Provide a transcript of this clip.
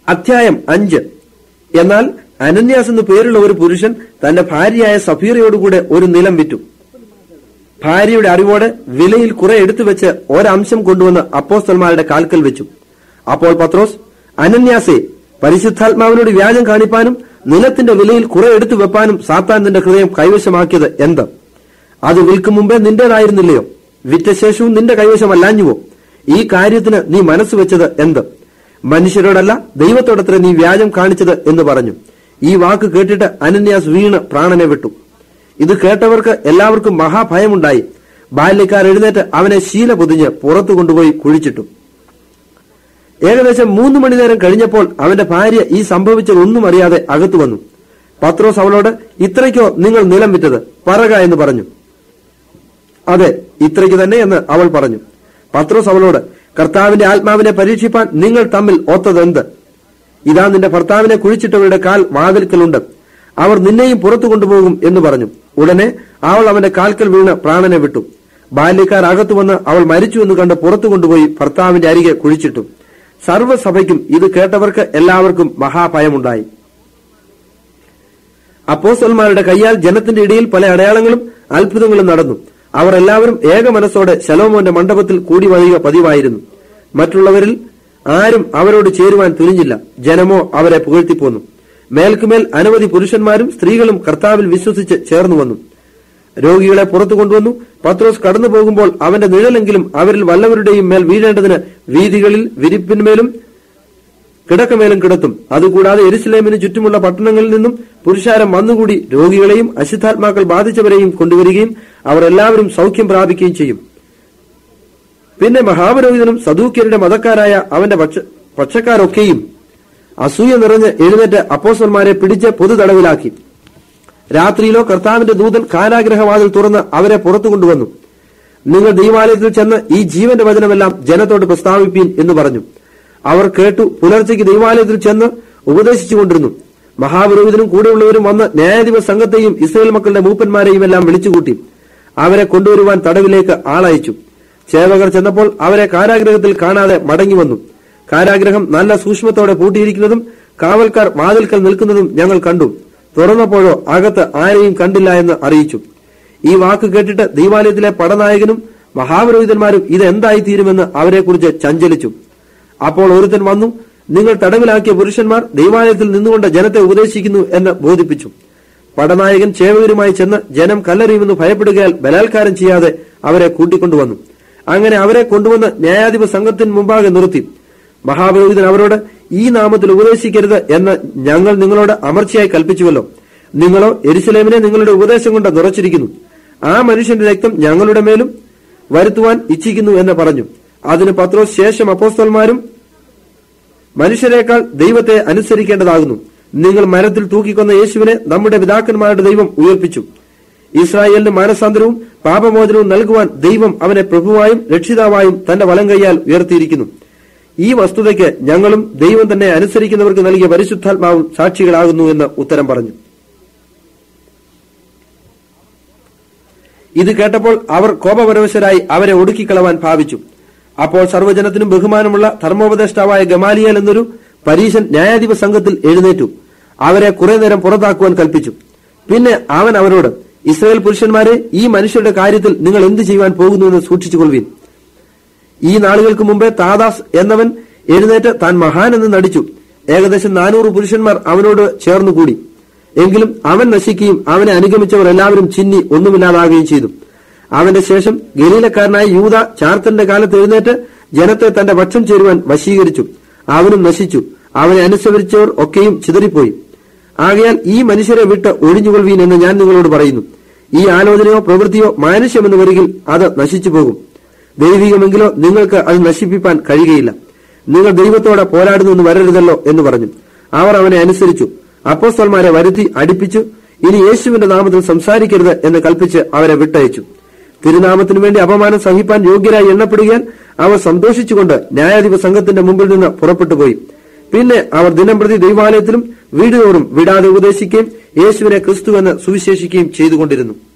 അധ്യായം അഞ്ച് എന്നാൽ അനന്യാസ് എന്ന് പേരുള്ള ഒരു പുരുഷൻ തന്റെ ഭാര്യയായ സഫീറയോടുകൂടെ ഒരു നിലം വിറ്റു ഭാര്യയുടെ അറിവോടെ വിലയിൽ കുറെ എടുത്തു വെച്ച് ഒരംശം കൊണ്ടുവന്ന് അപ്പോസ്തന്മാരുടെ കാൽക്കൽ വെച്ചു അപ്പോൾ പത്രോസ് അനന്യാസെ പരിശുദ്ധാത്മാവിനോട് വ്യാജം കാണിപ്പാനും നിലത്തിന്റെ വിലയിൽ കുറെ എടുത്തു വെപ്പാനും സാത്താൻ നിന്റെ ഹൃദയം കൈവശമാക്കിയത് എന്ത് അത് വിൽക്കും മുമ്പേ നിന്റേതായിരുന്നില്ലയോ വിറ്റ ശേഷവും നിന്റെ കൈവശമല്ലാഞ്ഞുവോ ഈ കാര്യത്തിന് നീ മനസ്സ് വെച്ചത് എന്ത് മനുഷ്യരോടല്ല ദൈവത്തോടത്ര നീ വ്യാജം കാണിച്ചത് എന്ന് പറഞ്ഞു ഈ വാക്ക് കേട്ടിട്ട് അനന്യാസ് വീണ് പ്രാണനെ വിട്ടു ഇത് കേട്ടവർക്ക് എല്ലാവർക്കും മഹാഭയമുണ്ടായി ബാല്യക്കാർ എഴുന്നേറ്റ് അവനെ ശീല പൊതിഞ്ഞ് പുറത്തു കൊണ്ടുപോയി കുഴിച്ചിട്ടു ഏകദേശം മൂന്ന് മണിനേരം കഴിഞ്ഞപ്പോൾ അവന്റെ ഭാര്യ ഈ സംഭവിച്ചതൊന്നും അറിയാതെ അകത്തു വന്നു പത്രോസ് അവളോട് ഇത്രയ്ക്കോ നിങ്ങൾ നിലം വിറ്റത് പറക എന്ന് പറഞ്ഞു അതെ ഇത്രയ്ക്ക് തന്നെ എന്ന് അവൾ പറഞ്ഞു പത്രോസ് അവളോട് കർത്താവിന്റെ ആത്മാവിനെ പരീക്ഷിപ്പാൻ നിങ്ങൾ തമ്മിൽ ഒത്തതെന്ത് ഇതാ നിന്റെ ഭർത്താവിനെ കുഴിച്ചിട്ടവരുടെ കാൽ വാതിൽക്കലുണ്ട് അവർ നിന്നെയും പുറത്തു കൊണ്ടുപോകും എന്ന് പറഞ്ഞു ഉടനെ അവൾ അവന്റെ കാൽക്കൽ വീണ് പ്രാണനെ വിട്ടു ബാല്യക്കാർ അകത്തു വന്ന് അവൾ മരിച്ചു എന്ന് കണ്ട് പുറത്തു കൊണ്ടുപോയി ഭർത്താവിന്റെ അരികെ കുഴിച്ചിട്ടു സർവ്വസഭയ്ക്കും ഇത് കേട്ടവർക്ക് എല്ലാവർക്കും മഹാഭയമുണ്ടായി അപ്പോസ്തലന്മാരുടെ കയ്യാൽ ജനത്തിന്റെ ഇടയിൽ പല അടയാളങ്ങളും അത്ഭുതങ്ങളും നടന്നു അവർ എല്ലാവരും ഏക മനസ്സോടെ ശലോമോന്റെ മണ്ഡപത്തിൽ കൂടി വരിക പതിവായിരുന്നു മറ്റുള്ളവരിൽ ആരും അവരോട് ചേരുവാൻ തുനിഞ്ഞില്ല ജനമോ അവരെ പുകഴ്ത്തിപ്പോന്നു മേൽക്കുമേൽ അനവധി പുരുഷന്മാരും സ്ത്രീകളും കർത്താവിൽ വിശ്വസിച്ച് ചേർന്നു വന്നു രോഗികളെ പുറത്തു കൊണ്ടുവന്നു പത്രോസ് കടന്നു പോകുമ്പോൾ അവന്റെ നിഴലെങ്കിലും അവരിൽ വല്ലവരുടെയും മേൽ വീഴേണ്ടതിന് വീതികളിൽ വിരിപ്പിന്മേലും കിടക്കമേലും കിടത്തും അതുകൂടാതെ എരുസലേമിന് ചുറ്റുമുള്ള പട്ടണങ്ങളിൽ നിന്നും പുരുഷാരം വന്നുകൂടി രോഗികളെയും അശുദ്ധാത്മാക്കൾ ബാധിച്ചവരെയും കൊണ്ടുവരികയും അവർ എല്ലാവരും സൗഖ്യം പ്രാപിക്കുകയും ചെയ്യും പിന്നെ മഹാപുരോഹിതനും സദൂക്യരുടെ മതക്കാരായ അവന്റെ പക്ഷ- പക്ഷക്കാരൊക്കെയും അസൂയ നിറഞ്ഞ് എഴുന്നേറ്റ് അപ്പോസ്തലന്മാരെ പിടിച്ച് പൊതു തടവിലാക്കി രാത്രിയിലോ കർത്താവിന്റെ ദൂതൻ കാരാഗ്രഹവാതിൽ തുറന്ന് അവരെ പുറത്തു കൊണ്ടുവന്നു നിങ്ങൾ ദൈവാലയത്തിൽ ചെന്ന് ഈ ജീവന്റെ വചനമെല്ലാം ജനത്തോട് പ്രസ്താവിപ്പീൻ എന്ന് പറഞ്ഞു അവർ കേട്ടു പുലർച്ചയ്ക്ക് ദൈവാലയത്തിൽ ചെന്ന് ഉപദേശിച്ചുകൊണ്ടിരുന്നു മഹാപുരോഹിതനും കൂടെയുള്ളവരും വന്ന് ന്യായാധിപ സംഘത്തെയും ഇസ്രയേൽ മക്കളുടെ മൂപ്പന്മാരെയും എല്ലാം വിളിച്ചുകൂട്ടി അവരെ കൊണ്ടുവരുവാൻ തടവിലേക്ക് ആളയച്ചു സേവകർ ചെന്നപ്പോൾ അവരെ കാരാഗ്രഹത്തിൽ കാണാതെ മടങ്ങി വന്നു കാരാഗ്രഹം നല്ല സൂക്ഷ്മത്തോടെ പൂട്ടിയിരിക്കുന്നതും കാവൽക്കാർ വാതിൽക്കൽ നിൽക്കുന്നതും ഞങ്ങൾ കണ്ടു തുറന്നപ്പോഴോ അകത്ത് ആരെയും കണ്ടില്ല എന്ന് അറിയിച്ചു ഈ വാക്ക് കേട്ടിട്ട് ദൈവാലയത്തിലെ പടനായകനും മഹാപുരോഹിതന്മാരും ഇത് എന്തായിത്തീരുമെന്ന് അവരെക്കുറിച്ച് ചഞ്ചലിച്ചു അപ്പോൾ ഒരുത്തൻ വന്നു നിങ്ങൾ തടവിലാക്കിയ പുരുഷന്മാർ ദൈവാലയത്തിൽ നിന്നുകൊണ്ട് ജനത്തെ ഉപദേശിക്കുന്നു എന്ന് ബോധിപ്പിച്ചു പടനായകൻ ചേവകരുമായി ചെന്ന് ജനം കല്ലെറിയുമെന്ന് ഭയപ്പെടുകയാൽ ബലാത്കാരം ചെയ്യാതെ അവരെ കൂട്ടിക്കൊണ്ടുവന്നു അങ്ങനെ അവരെ കൊണ്ടുവന്ന് ന്യായാധിപ സംഘത്തിന് മുമ്പാകെ നിർത്തി മഹാപുരോഹിതൻ അവരോട് ഈ നാമത്തിൽ ഉപദേശിക്കരുത് എന്ന് ഞങ്ങൾ നിങ്ങളോട് അമർച്ചയായി കൽപ്പിച്ചുവല്ലോ നിങ്ങളോ എരുസലേമിനെ നിങ്ങളുടെ ഉപദേശം കൊണ്ട് നിറച്ചിരിക്കുന്നു ആ മനുഷ്യന്റെ രക്തം ഞങ്ങളുടെ മേലും വരുത്തുവാൻ ഇച്ഛിക്കുന്നു എന്ന് പറഞ്ഞു അതിന് പത്രോസ് ശേഷം അപ്പോസ്തലന്മാരും മനുഷ്യരെക്കാൾ ദൈവത്തെ അനുസരിക്കേണ്ടതാകുന്നു നിങ്ങൾ മരത്തിൽ തൂക്കിക്കൊന്ന യേശുവിനെ നമ്മുടെ പിതാക്കന്മാരുടെ ദൈവം ഉയർപ്പിച്ചു ഇസ്രായേലിന് മാനസാന്തരവും പാപമോചനവും നൽകുവാൻ ദൈവം അവനെ പ്രഭുവായും രക്ഷിതാവായും തന്റെ വലം കൈയാൽ ഉയർത്തിയിരിക്കുന്നു ഈ വസ്തുതയ്ക്ക് ഞങ്ങളും ദൈവം തന്നെ അനുസരിക്കുന്നവർക്ക് നൽകിയ പരിശുദ്ധാത്മാവും സാക്ഷികളാകുന്നു എന്ന് ഉത്തരം പറഞ്ഞു ഇത് കേട്ടപ്പോൾ അവർ കോപപരവശരായി അവരെ ഒടുക്കിക്കളവാൻ ഭാവിച്ചു അപ്പോൾ സർവ്വജനത്തിനും ബഹുമാനമുള്ള ധർമ്മോപദേഷ്ടാവായ ഗമാലിയൽ എന്നൊരു പരീശൻ ന്യായാധിപ സംഘത്തിൽ എഴുന്നേറ്റു അവരെ കുറെ നേരം പുറത്താക്കുവാൻ കൽപ്പിച്ചു പിന്നെ അവൻ അവരോട് ഇസ്രായേൽ പുരുഷന്മാരെ ഈ മനുഷ്യരുടെ കാര്യത്തിൽ നിങ്ങൾ എന്ത് ചെയ്യുവാൻ പോകുന്നുവെന്ന് സൂക്ഷിച്ചുകൊള്ളുവീൻ ഈ നാളുകൾക്ക് മുമ്പേ താദാസ് എന്നവൻ എഴുന്നേറ്റ് താൻ മഹാൻ എന്ന് നടിച്ചു ഏകദേശം നാനൂറ് പുരുഷന്മാർ അവനോട് ചേർന്നുകൂടി എങ്കിലും അവൻ നശിക്കുകയും അവനെ അനുഗമിച്ചവർ എല്ലാവരും ചിന്നി ഒന്നുമില്ലാതാകുകയും ചെയ്തു അവന്റെ ശേഷം ഗലീലക്കാരനായ യൂത ചാർത്തന്റെ കാലത്ത് എഴുന്നേറ്റ് ജനത്തെ തന്റെ പക്ഷം ചേരുവാൻ വശീകരിച്ചു അവനും നശിച്ചു അവനെ അനുസരിച്ചവർ ഒക്കെയും ചിതറിപ്പോയി ആകയാൽ ഈ മനുഷ്യരെ വിട്ട് ഒഴിഞ്ഞുകൊള്ളുവീൻ എന്ന് ഞാൻ നിങ്ങളോട് പറയുന്നു ഈ ആലോചനയോ പ്രവൃത്തിയോ മാനുഷ്യമെന്ന് വരികിൽ അത് നശിച്ചു പോകും ദൈവികമെങ്കിലോ നിങ്ങൾക്ക് അത് നശിപ്പിക്കാൻ കഴിയുകയില്ല നിങ്ങൾ ദൈവത്തോടെ പോരാടുന്നു എന്ന് വരരുതല്ലോ എന്ന് പറഞ്ഞു അവർ അവനെ അനുസരിച്ചു അപ്പോസ്തലന്മാരെ വരുത്തി അടിപ്പിച്ചു ഇനി യേശുവിന്റെ നാമത്തിൽ സംസാരിക്കരുത് എന്ന് കൽപ്പിച്ച് അവരെ വിട്ടയച്ചു തിരുനാമത്തിനു വേണ്ടി അപമാനം സഹിപ്പാൻ യോഗ്യരായി എണ്ണപ്പെടുകയാൽ അവർ സന്തോഷിച്ചുകൊണ്ട് ന്യായാധിപ സംഘത്തിന്റെ മുമ്പിൽ നിന്ന് പുറപ്പെട്ടു പോയി പിന്നെ അവർ ദിനംപ്രതി ദൈവാലയത്തിലും വീടുതോറും വിടാതെ ഉപദേശിക്കുകയും യേശുവിനെ ക്രിസ്തുവെന്ന് സുവിശേഷിക്കുകയും ചെയ്തുകൊണ്ടിരുന്നു